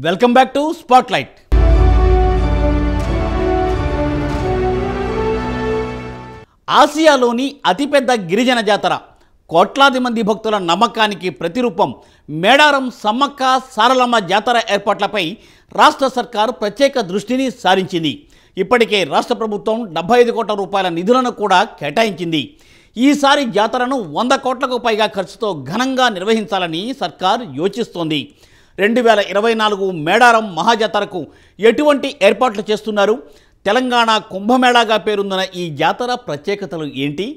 welcome back to spotlight ఆసియాలోని అతిపెద్ద గిరిజన జాతర కోట్లాది మంది భక్తుల నమ్మకానికి ప్రతిరూపం మేడారం సమ్మక్క సారలమ్మ జాతర ఏర్పాట్లపై రాష్ట్ర సర్కారు ప్రత్యేక దృష్టిని సారించింది ఇప్పటికే రాష్ట్ర ప్రభుత్వం డెబ్బై ఐదు కోట్ల రూపాయల నిధులను కూడా కేటాయించింది ఈసారి జాతరను వంద కోట్లకు పైగా ఖర్చుతో ఘనంగా నిర్వహించాలని సర్కార్ యోచిస్తోంది రెండు వేల ఇరవై నాలుగు మేడారం మహాజాతరకు ఎటువంటి ఏర్పాట్లు చేస్తున్నారు తెలంగాణ కుంభమేళాగా పేరొందిన ఈ జాతర ప్రత్యేకతలు ఏంటి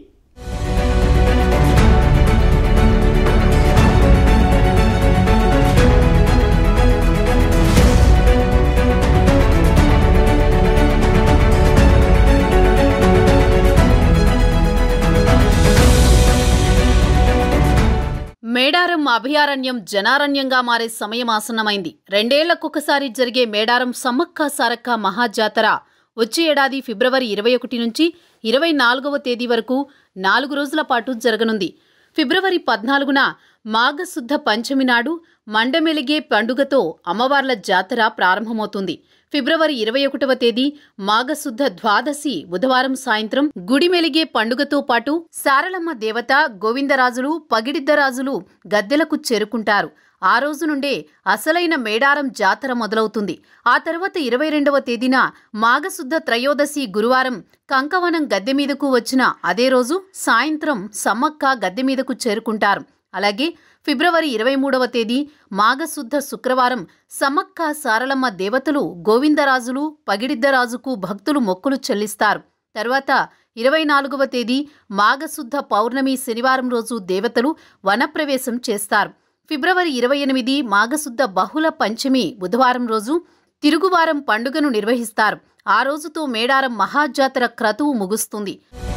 మేడారం అభయారణ్యం జనారణ్యంగా మారే సమయం ఆసన్నమైంది రెండేళ్లకొకసారి జరిగే మేడారం సమ్మక్క సారక్క మహాజాతర వచ్చే ఏడాది ఫిబ్రవరి ఇరవై ఒకటి నుంచి ఇరవై నాలుగవ తేదీ వరకు నాలుగు రోజుల పాటు జరగనుంది ఫిబ్రవరి పద్నాలుగున మాఘశుద్ధ పంచమి నాడు మండమెలిగే పండుగతో అమ్మవార్ల జాతర ప్రారంభమవుతుంది ఫిబ్రవరి ఇరవై ఒకటవ తేదీ మాఘశుద్ధ ద్వాదశి బుధవారం సాయంత్రం గుడిమెలిగే పండుగతో పాటు సారలమ్మ దేవత గోవిందరాజులు పగిడిద్దరాజులు గద్దెలకు చేరుకుంటారు ఆ రోజు నుండే అసలైన మేడారం జాతర మొదలవుతుంది ఆ తర్వాత ఇరవై రెండవ తేదీన మాఘశుద్ధ త్రయోదశి గురువారం కంకవనం గద్దె మీదకు వచ్చిన అదే రోజు సాయంత్రం సమ్మక్క గద్దె మీదకు చేరుకుంటారు అలాగే ఫిబ్రవరి ఇరవై మూడవ తేదీ మాఘశుద్ధ శుక్రవారం సమ్మక్క సారలమ్మ దేవతలు గోవిందరాజులు పగిడిద్దరాజుకు భక్తులు మొక్కులు చెల్లిస్తారు తర్వాత ఇరవై నాలుగవ తేదీ మాఘశుద్ధ పౌర్ణమి శనివారం రోజు దేవతలు వనప్రవేశం చేస్తారు ఫిబ్రవరి ఇరవై ఎనిమిది మాఘశుద్ధ బహుళ పంచమి బుధవారం రోజు తిరుగువారం పండుగను నిర్వహిస్తారు ఆ రోజుతో మేడారం మహాజాతర క్రతువు ముగుస్తుంది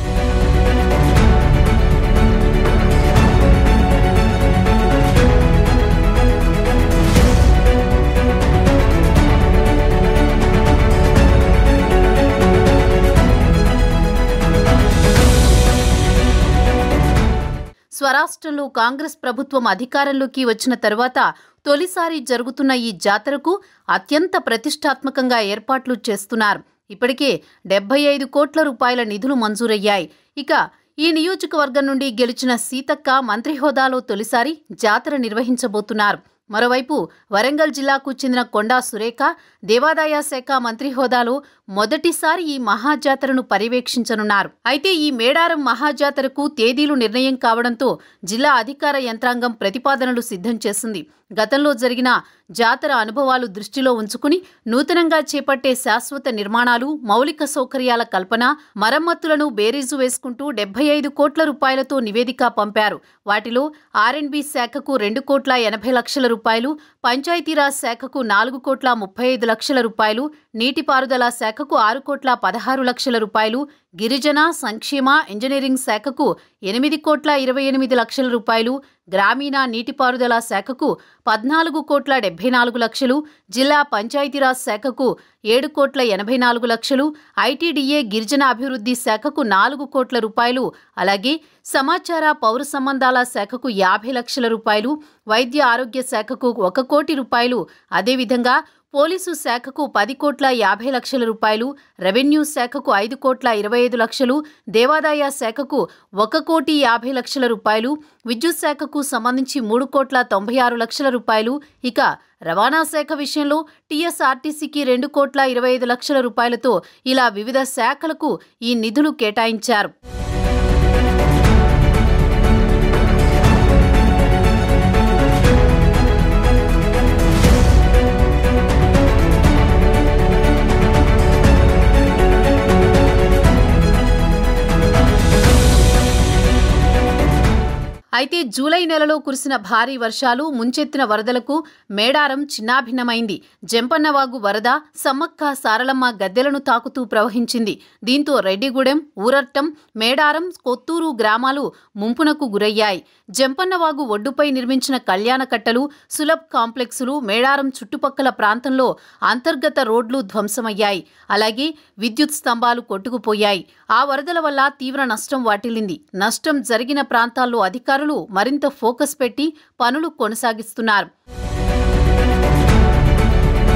స్వరాష్ట్రంలో కాంగ్రెస్ ప్రభుత్వం అధికారంలోకి వచ్చిన తరువాత తొలిసారి జరుగుతున్న ఈ జాతరకు అత్యంత ప్రతిష్టాత్మకంగా ఏర్పాట్లు చేస్తున్నారు ఇప్పటికే డెబ్బై ఐదు కోట్ల రూపాయల నిధులు మంజూరయ్యాయి ఇక ఈ నియోజకవర్గం నుండి గెలిచిన సీతక్క మంత్రి హోదాలో తొలిసారి జాతర నిర్వహించబోతున్నారు మరోవైపు వరంగల్ జిల్లాకు చెందిన కొండా సురేఖ దేవాదాయ శాఖ మంత్రి హోదాలో మొదటిసారి ఈ మహాజాతరను పర్యవేక్షించనున్నారు అయితే ఈ మేడారం మహాజాతరకు తేదీలు నిర్ణయం కావడంతో జిల్లా అధికార యంత్రాంగం ప్రతిపాదనలు సిద్ధం చేసింది గతంలో జరిగిన జాతర అనుభవాలు దృష్టిలో ఉంచుకుని నూతనంగా చేపట్టే శాశ్వత నిర్మాణాలు మౌలిక సౌకర్యాల కల్పన మరమ్మతులను బేరీజు వేసుకుంటూ డెబ్బై ఐదు కోట్ల రూపాయలతో నివేదిక పంపారు వాటిలో ఆర్ఎండ్బి శాఖకు రెండు కోట్ల ఎనభై లక్షల రూపాయలు పంచాయతీరాజ్ శాఖకు నాలుగు కోట్ల ముప్పై ఐదు లక్షల రూపాయలు నీటిపారుదల శాఖకు ఆరు కోట్ల పదహారు లక్షల రూపాయలు గిరిజన సంక్షేమ ఇంజనీరింగ్ శాఖకు ఎనిమిది కోట్ల ఇరవై ఎనిమిది లక్షల రూపాయలు గ్రామీణ నీటిపారుదల శాఖకు పద్నాలుగు కోట్ల డెబ్బై నాలుగు లక్షలు జిల్లా పంచాయతీరాజ్ శాఖకు ఏడు కోట్ల ఎనభై నాలుగు లక్షలు ఐటీడీఏ గిరిజన అభివృద్ధి శాఖకు నాలుగు కోట్ల రూపాయలు అలాగే సమాచార పౌర సంబంధాల శాఖకు యాభై లక్షల రూపాయలు వైద్య ఆరోగ్య శాఖకు ఒక కోటి రూపాయలు అదేవిధంగా పోలీసు శాఖకు పది కోట్ల యాభై లక్షల రూపాయలు రెవెన్యూ శాఖకు ఐదు కోట్ల ఇరవై ఐదు లక్షలు దేవాదాయ శాఖకు ఒక కోటి యాభై లక్షల రూపాయలు విద్యుత్ శాఖకు సంబంధించి మూడు కోట్ల తొంభై ఆరు లక్షల రూపాయలు ఇక రవాణా శాఖ విషయంలో టీఎస్ఆర్టీసీకి రెండు కోట్ల ఇరవై ఐదు లక్షల రూపాయలతో ఇలా వివిధ శాఖలకు ఈ నిధులు కేటాయించారు అయితే జూలై నెలలో కురిసిన భారీ వర్షాలు ముంచెత్తిన వరదలకు మేడారం చిన్నాభిన్నమైంది జంపన్నవాగు వరద సమ్మక్క సారలమ్మ గద్దెలను తాకుతూ ప్రవహించింది దీంతో రెడ్డిగూడెం ఊరట్టం మేడారం కొత్తూరు గ్రామాలు ముంపునకు గురయ్యాయి జంపన్నవాగు ఒడ్డుపై నిర్మించిన కళ్యాణ కట్టలు సులభ్ కాంప్లెక్సులు మేడారం చుట్టుపక్కల ప్రాంతంలో అంతర్గత రోడ్లు ధ్వంసమయ్యాయి అలాగే విద్యుత్ స్తంభాలు కొట్టుకుపోయాయి ఆ వరదల వల్ల తీవ్ర నష్టం వాటిల్లింది నష్టం జరిగిన ప్రాంతాల్లో అధికారులు మరింత ఫోకస్ పెట్టి పనులు కొనసాగిస్తున్నారు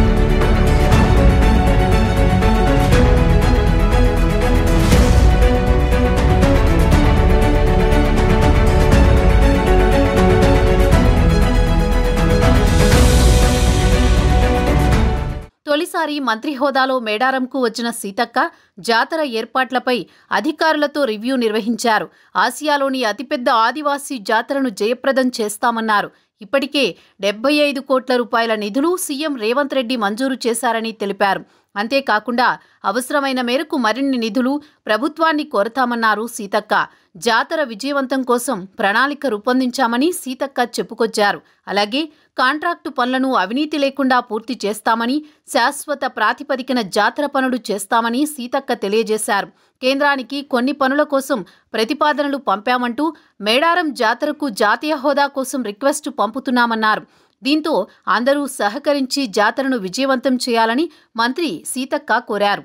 తొలిసారి మంత్రి హోదాలో మేడారంకు వచ్చిన సీతక్క జాతర ఏర్పాట్లపై అధికారులతో రివ్యూ నిర్వహించారు ఆసియాలోని అతిపెద్ద ఆదివాసీ జాతరను జయప్రదం చేస్తామన్నారు ఇప్పటికే డెబ్బై ఐదు కోట్ల రూపాయల నిధులు సీఎం రేవంత్ రెడ్డి మంజూరు చేశారని తెలిపారు అంతేకాకుండా అవసరమైన మేరకు మరిన్ని నిధులు ప్రభుత్వాన్ని కోరతామన్నారు సీతక్క జాతర విజయవంతం కోసం ప్రణాళిక రూపొందించామని సీతక్క చెప్పుకొచ్చారు అలాగే కాంట్రాక్టు పనులను అవినీతి లేకుండా పూర్తి చేస్తామని శాశ్వత ప్రాతిపదికన జాతర పనులు చేస్తామని సీతక్క తెలియజేశారు కేంద్రానికి కొన్ని పనుల కోసం ప్రతిపాదనలు పంపామంటూ మేడారం జాతరకు జాతీయ హోదా కోసం రిక్వెస్టు పంపుతున్నామన్నారు దీంతో అందరూ సహకరించి జాతరను విజయవంతం చేయాలని మంత్రి సీతక్క కోరారు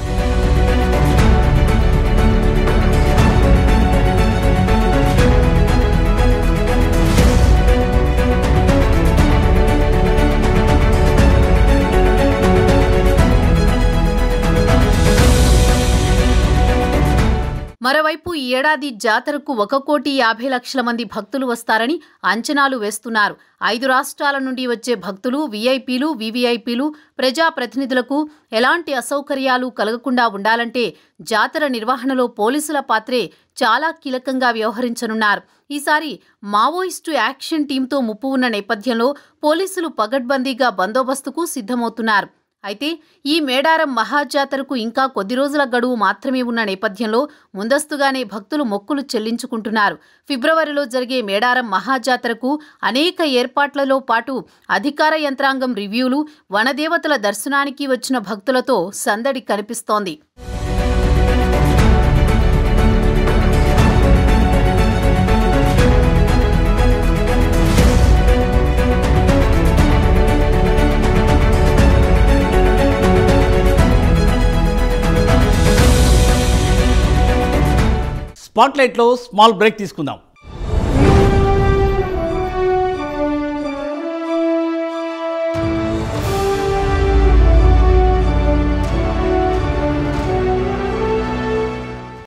మరోవైపు ఈ ఏడాది జాతరకు ఒక కోటి యాభై లక్షల మంది భక్తులు వస్తారని అంచనాలు వేస్తున్నారు ఐదు రాష్ట్రాల నుండి వచ్చే భక్తులు వీఐపీలు వీవీఐపీలు ప్రజాప్రతినిధులకు ఎలాంటి అసౌకర్యాలు కలగకుండా ఉండాలంటే జాతర నిర్వహణలో పోలీసుల పాత్రే చాలా కీలకంగా వ్యవహరించనున్నారు ఈసారి మావోయిస్టు యాక్షన్ టీంతో ముప్పు ఉన్న నేపథ్యంలో పోలీసులు పగడ్బందీగా బందోబస్తుకు సిద్ధమవుతున్నారు అయితే ఈ మేడారం మహాజాతరకు ఇంకా కొద్ది రోజుల గడువు మాత్రమే ఉన్న నేపథ్యంలో ముందస్తుగానే భక్తులు మొక్కులు చెల్లించుకుంటున్నారు ఫిబ్రవరిలో జరిగే మేడారం మహాజాతరకు అనేక ఏర్పాట్లలో పాటు అధికార యంత్రాంగం రివ్యూలు వనదేవతల దర్శనానికి వచ్చిన భక్తులతో సందడి కనిపిస్తోంది స్పాట్లైట్లో స్మాల్ బ్రేక్ తీసుకుందాం